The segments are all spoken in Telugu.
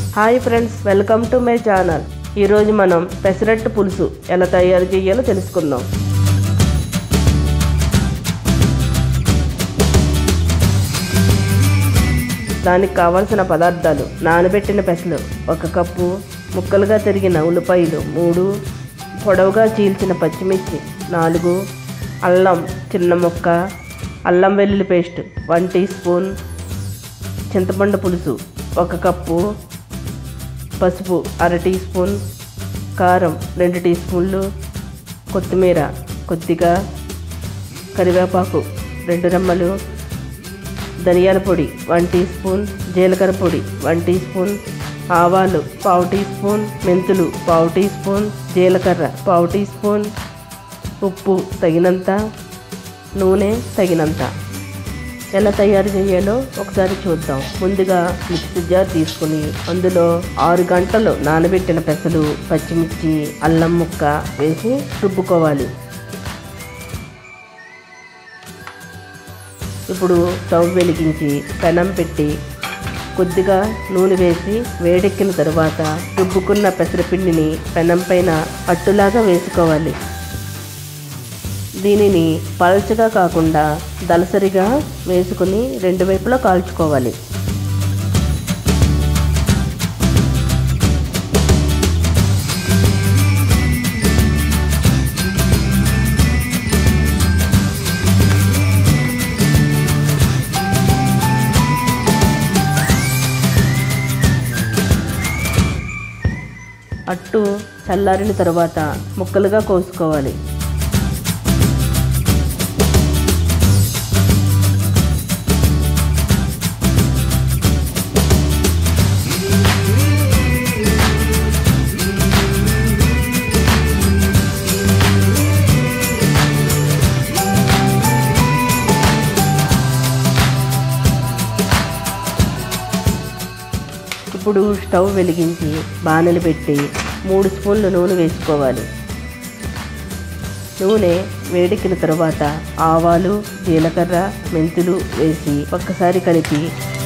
hi friends welcome to my channel ఈరోజు మనం పెసరట్టు పులుసు ఎలా తయారు చేయాలో తెలుసుకుందాం దానికి కావాల్సిన పదార్థాలు నానబెట్టిన పెసలు ఒక కప్పు ముక్కలుగా తరిగిన ఉల్లిపాయలు మూడు పొడవుగా చీల్చిన పచ్చిమిర్చి నాలుగు అల్లం చిన్న ముక్క అల్లం వెల్లుల్లి పేస్ట్ వన్ టీ స్పూన్ చింతపండు పులుసు ఒక కప్పు పసుపు అర టీ స్పూన్ కారం రెండు టీ స్పూన్లు కొత్తిమీర కొద్దిగా కరివేపాకు రెండు రెమ్మలు ధనియాల పొడి వన్ టీ స్పూన్ జీలకర్ర పొడి వన్ టీ స్పూన్ ఆవాలు పావు టీ స్పూన్ మెంతులు పావు టీ స్పూన్ జీలకర్ర పావు టీ స్పూన్ ఉప్పు తగినంత నూనె తగినంత ఎలా తయారు చేయాలో ఒకసారి చూద్దాం ముందుగా మిక్సీ జార్ తీసుకుని అందులో ఆరు గంటలు నానబెట్టిన పెసలు పచ్చిమిర్చి అల్లం ముక్క వేసి రుబ్బుకోవాలి ఇప్పుడు స్టవ్ వెలిగించి పెనం పెట్టి కొద్దిగా నూనె వేసి వేడెక్కిన తరువాత రుబ్బుకున్న పెసరపిండిని పెనం పైన అట్టులాగా వేసుకోవాలి దీనిని పల్చగా కాకుండా దలసరిగా వేసుకుని రెండు వైపులా కాల్చుకోవాలి అట్టు చల్లారిన తర్వాత ముక్కలుగా కోసుకోవాలి ఇప్పుడు స్టవ్ వెలిగించి బాణలు పెట్టి మూడు స్పూన్లు నూనె వేసుకోవాలి నూనె వేడెక్కిన తర్వాత ఆవాలు జీలకర్ర మెంతులు వేసి ఒక్కసారి కలిపి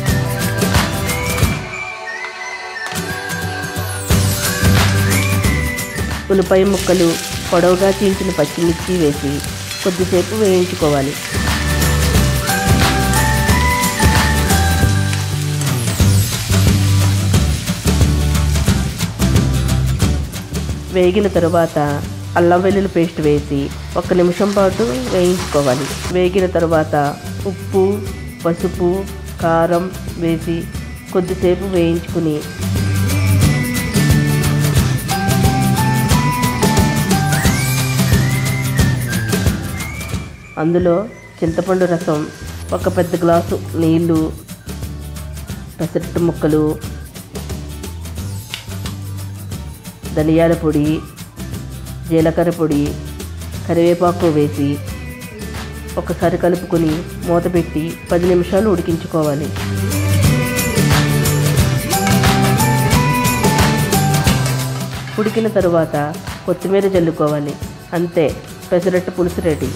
ఉల్లిపాయ ముక్కలు పొడవుగా చీల్చిన పచ్చిమిర్చి వేసి కొద్దిసేపు వేయించుకోవాలి వేగిన తరువాత అల్లం వెల్లుల్లి పేస్ట్ వేసి ఒక నిమిషం పాటు వేయించుకోవాలి వేగిన తర్వాత ఉప్పు పసుపు కారం వేసి కొద్దిసేపు వేయించుకుని అందులో చింతపండు రసం ఒక పెద్ద గ్లాసు నీళ్ళు పెసరట్టు ముక్కలు ధనియాల పొడి జీలకర్ర పొడి కరివేపాకు వేసి ఒకసారి కలుపుకొని మూత పెట్టి పది నిమిషాలు ఉడికించుకోవాలి ఉడికిన తరువాత కొత్తిమీర జల్లుకోవాలి అంతే పెసరట్టు పులుసు రెడీ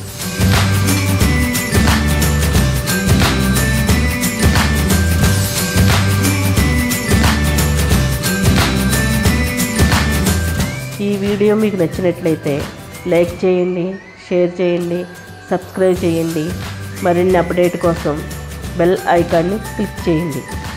ఈ వీడియో మీకు నచ్చినట్లయితే లైక్ చేయండి షేర్ చేయండి సబ్స్క్రైబ్ చేయండి మరిన్ని అప్డేట్ కోసం బెల్ ఐకాన్ని క్లిక్ చేయండి